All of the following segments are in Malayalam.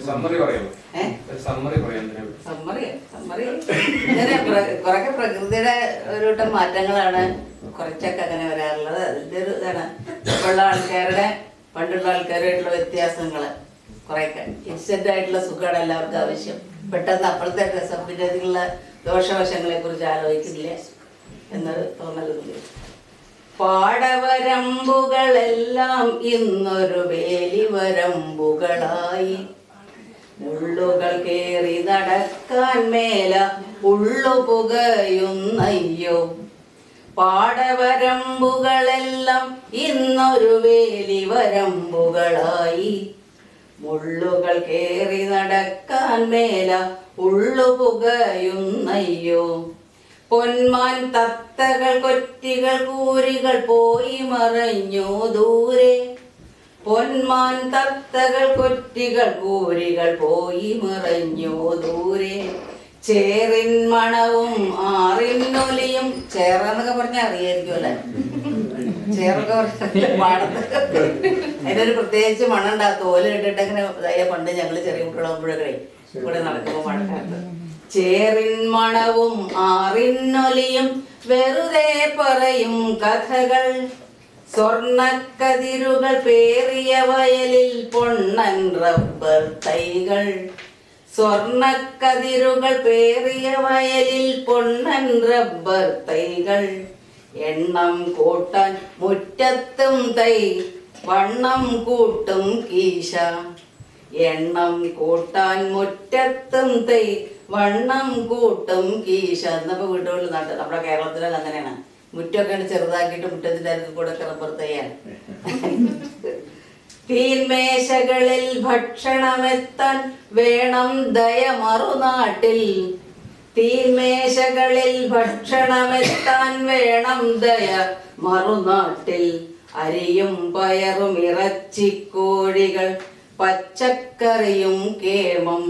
സമ്മറി പറയാമോ ഏ? ഒരു സമ്മറി പറയാം ഇതിനെ പറ്റി. സമ്മറി സമ്മറി ഇങ്ങനെ പ്ര- കുറെയൊക്കെ പ്രകൃതിയുടെ ഒരു കൂട്ടം മാറ്റങ്ങളാണ് കുറച്ചൊക്കെ അങ്ങനെ വരാറുള്ളത് അതിന്റെ ഒരു ഇതാണ് ഇപ്പോഴുള്ള ആൾക്കാരുടെ പണ്ടുള്ള ആൾക്കാരുമായിട്ടുള്ള വ്യത്യാസങ്ങള് കുറെയൊക്കെ ഇൻസ്റ്റന്റ് ആയിട്ടുള്ള സുഖമാണ് എല്ലാവർക്കും ആവശ്യം പെട്ടെന്ന് അപ്പോഴത്തെ രസപ്പിന്റെ ഇതിലുള്ള ദോഷവശങ്ങളെ കുറിച്ച് ആലോചിക്കില്ല എന്നൊരു തോന്നലുണ്ട് പാടവരമ്പുകളെല്ലാം ഇന്നൊരു വേലിവരമ്പുകളായി മുള്ളുകൾ കേറി നടക്കാൻ മേല ഉള്ളു പുകയുന്നയ്യോ പാടവരമ്പുകളെല്ലാം ഇന്നൊരു വേലിവരമ്പുകളായി മുള്ളുകൾ കേറി നടക്കാൻ മേല ഉള്ളു പുകയുന്നയ്യോ പൊന്മാൻ തത്തകൾ കൊറ്റികൾ കൂരികൾ പോയി മറഞ്ഞു ദൂരെ പൊന്മാൻ തത്തകൾ കൊറ്റികൾ കൂരികൾ പോയി മറഞ്ഞു ദൂരെ ചേറിൻ മണവും ആറിനൊലിയും ചേറെന്നൊക്കെ പറഞ്ഞാൽ അറിയായിരിക്കും അല്ലേ ചേറൊക്കെ പറഞ്ഞ മണത്ത് അതിനൊരു പ്രത്യേകിച്ച് മണുണ്ട് ആ തോല് ഇട്ടിട്ട് അങ്ങനെ അതായത് പണ്ട് ഞങ്ങള് ചെറിയ കുട്ടികളാകുമ്പോഴൊക്കെ ഇവിടെ നടക്കുമ്പോൾ മണക്കാലത്ത് ചേറിൻ മണവും ആറിനൊലിയും വെറുതെ പറയും കഥകൾ സ്വർണക്കതിരുകൾ പേറിയ വയലിൽ പൊണ്ണൻ റബ്ബർ തൈകൾ സ്വർണക്കതിരുകൾ പേറിയ വയലിൽ പൊണ്ണൻ റബ്ബർ തൈകൾ എണ്ണം കൂട്ടാൻ മുറ്റത്തും തൈ വണ്ണം കൂട്ടും കീശ എണ്ണം കൂട്ടാൻ മുറ്റത്തും തൈ വണ്ണം കൂട്ടും കീശ എന്നപ്പോ വീട്ടുകളിൽ നട്ട് നമ്മുടെ കേരളത്തിലൊക്കെ അങ്ങനെയാണ് മുറ്റമൊക്കെ ചെറുതാക്കിയിട്ട് മുറ്റത്തിന്റെ അരികിൽ കൂടെ റബ്ബർ തൈയാണ് തീന്മേശകളിൽ ഭക്ഷണമെത്താൻ വേണം ദയ മറുനാട്ടിൽ തീന്മേശകളിൽ ഭക്ഷണമെത്താൻ വേണം ദയ മറുനാട്ടിൽ അരിയും പയറും ഇറച്ചിക്കോഴികൾ പച്ചക്കറിയും കേമം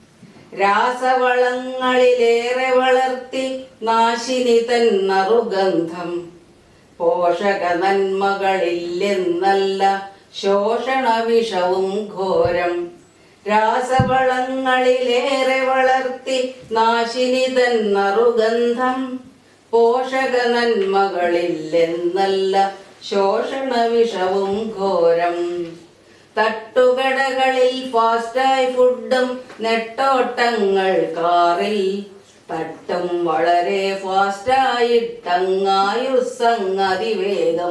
രാസവളങ്ങളിലേറെ വളർത്തി നാശിനി തന്നറുഗന്ധം പോഷക നന്മകളില്ലെന്നല്ല ശോഷണ വിഷവും ഘോരം രാസവളങ്ങളിലേറെ വളർത്തി നാശിനി തന്നറുഗന്ധം പോഷക നന്മകളില്ലെന്നല്ല ശോഷണ വിഷവും ഘോരം തട്ടുകടകളിൽ ഫാസ്റ്റായി ഫുഡും നെട്ടോട്ടങ്ങൾ കാറിൽ തട്ടും വളരെ ഫാസ്റ്റായിട്ടങ്ങായുസങ്ങതി വേഗം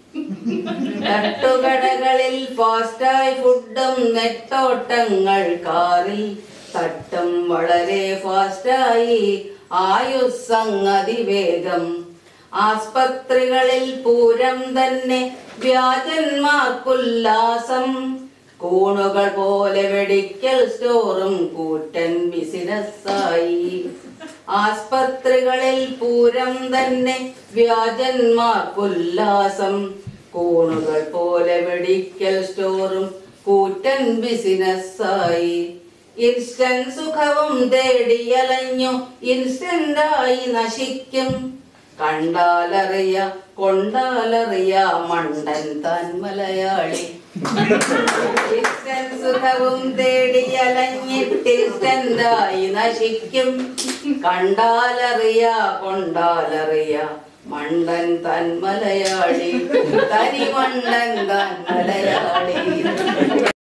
തട്ടുകടകളിൽ ഫാസ്റ്റായി ഫുഡും നെട്ടോട്ടങ്ങൾ കാറിൽ തട്ടും വളരെ ഫാസ്റ്റായി ആയുസ്സങ്ങതി വേഗം ആസ്പത്രികളിൽ പൂരം തന്നെ വ്യാജന്മാർക്കുല്ലാസം കൂണുകൾ പോലെ മെഡിക്കൽ സ്റ്റോറും കൂറ്റൻ ബിസിനസ്സായി ആസ്പത്രികളിൽ പൂരം തന്നെ വ്യാജന്മാർക്കുല്ലാസം കൂണുകൾ പോലെ മെഡിക്കൽ സ്റ്റോറും കൂറ്റൻ ബിസിനസ്സായി ഇൻസ്റ്റന്റ് സുഖവും തേടിയലഞ്ഞു ഇൻസ്റ്റന്റായി നശിക്കും കണ്ടാലറിയ കൊണ്ടാലറിയ മണ്ടൻ താൻ മലയാളി ഇൻസ്റ്റന്റ് സുഖവും തേടിയലഞ്ഞിട്ട് ഇൻസ്റ്റന്റായി നശിക്കും കണ്ടാലറിയ കൊണ്ടാലറിയ മണ്ടൻ തൻ മലയാളി തനി മണ്ടൻ താൻ മലയാളി